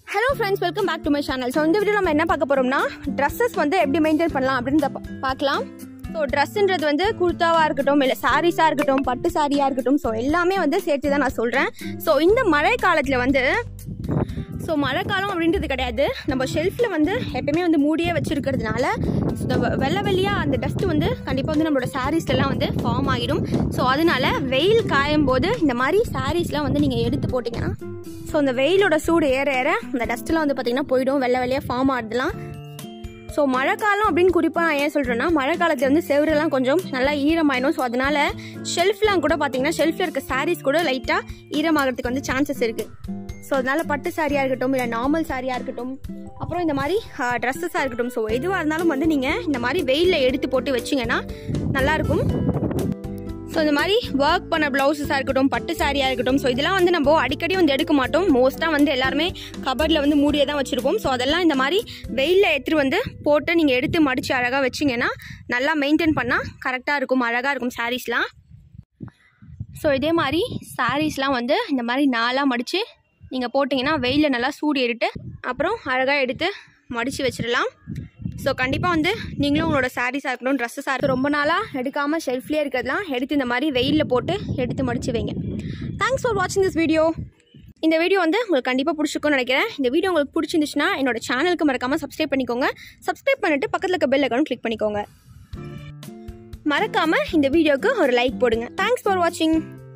hello friends welcome back to my channel so இந்த video நம்ம என்ன பார்க்க போகிறோம்னா ட்ரெஸ்ஸஸ் வந்து எப்படி மெயின்டைன் பண்ணலாம் அப்படின்னு பா- பார்க்கலாம் ஸோ ட்ரெஸ்ஸுன்றது வந்து குர்தாவாக இருக்கட்டும் இல்லை சாரீஸாக இருக்கட்டும் பட்டு சாரியாக இருக்கட்டும் ஸோ எல்லாமே வந்து சேர்த்து தான் நான் சொல்கிறேன் ஸோ இந்த மழை காலத்தில் வந்து ஸோ மழைக்காலம் அப்படின்றது கிடையாது நம்ம ஷெல்ஃபில் வந்து எப்பயுமே வந்து மூடியே வச்சிருக்கிறதுனால இந்த வெ- வெள்ளை வெள்ளையாக அந்த டஸ்ட்டு வந்து கண்டிப்பாக வந்து நம்மளோட சாரீஸ்லாம் வந்து ஃபார்ம் ஆகிடும் ஸோ அதனால வெயில் காயும் போது இந்த மாதிரி சாரீஸ்லாம் வந்து நீங்கள் எடுத்து போட்டிங்கன்னா ஸோ இந்த வெயிலோட சூடு ஏற ஏற அந்த டஸ்ட்லாம் வந்து பார்த்திங்கன்னா போயிடும் வெள்ளை வெள்ளையாக ஃபார்ம் ஆகுதுலாம் ஸோ மழைக்காலம் அப்படின்னு குறிப்பாக நான் ஏன் சொல்கிறேன்னா மழை காலத்தில் வந்து செவரெல்லாம் கொஞ்சம் நல்லா ஈரமாயிடும் ஸோ அதனால ஷெல்ஃப்லாம் கூட பார்த்தீங்கன்னா ஷெல்ஃபில் இருக்க சாரீஸ் கூட லைட்டாக ஈரமாகிறதுக்கு வந்து சான்சஸ் இருக்குது ஸோ அதனால பட்டு சாரியாக இருக்கட்டும் இல்லை நார்மல் சாரியாக இருக்கட்டும் அப்புறம் இந்த மாதிரி ட்ரெஸ்ஸஸாக இருக்கட்டும் ஸோ எதுவாக இருந்தாலும் வந்து நீங்கள் இந்த மாதிரி வெயிலில் எடுத்து போட்டு வச்சிங்கன்னா நல்லாயிருக்கும் ஸோ இந்த மாதிரி ஒர்க் பண்ண ப்ளவுசஸாக இருக்கட்டும் பட்டு சாரியாக இருக்கட்டும் ஸோ இதெல்லாம் வந்து நம்ம அடிக்கடி வந்து எடுக்க மாட்டோம் மோஸ்ட்டாக வந்து எல்லாருமே கபர்டில் வந்து மூடியே தான் வச்சுருப்போம் ஸோ அதெல்லாம் இந்த மாதிரி வெயிலில் எடுத்துகிட்டு வந்து போட்டு நீங்கள் எடுத்து மடித்து அழகாக வச்சிங்கன்னா நல்லா மெயின்டைன் பண்ணால் கரெக்டாக இருக்கும் அழகாக இருக்கும் சாரீஸ்லாம் ஸோ இதே மாதிரி சாரீஸ்லாம் வந்து இந்த மாதிரி நாலாக மடித்து நீங்கள் போட்டிங்கன்னா வெயிலில் நல்லா சூடு ஏறிட்டு அப்புறம் அழகாக எடுத்து மடித்து வச்சிடலாம் ஸோ கண்டிப்பாக வந்து நீங்களும் உங்களோட சாரீஸாக இருக்கட்டும் ட்ரெஸ்ஸஸாக இருக்கட்டும் ரொம்ப நாளாக எடுக்காமல் ஷெல்ஃப்லேயே இருக்கிறதுலாம் எடுத்து இந்த மாதிரி வெயிலில் போட்டு எடுத்து மடித்து வைங்க தேங்க்ஸ் ஃபார் வாட்சிங் திஸ் வீடியோ இந்த வீடியோ வந்து உங்களுக்கு கண்டிப்பாக பிடிச்சிருக்கும்னு நினைக்கிறேன் இந்த வீடியோ உங்களுக்கு பிடிச்சிருந்துச்சுன்னா என்னோட சேனலுக்கு மறக்காமல் சப்ஸ்கிரைப் பண்ணிக்கோங்க சப்ஸ்கிரைப் பண்ணிட்டு பக்கத்தில் இருக்க பெல் ஐக்கானும் கிளிக் பண்ணிக்கோங்க மறக்காமல் இந்த வீடியோக்கு ஒரு லைக் போடுங்க தேங்க்ஸ் ஃபார் வாட்சிங்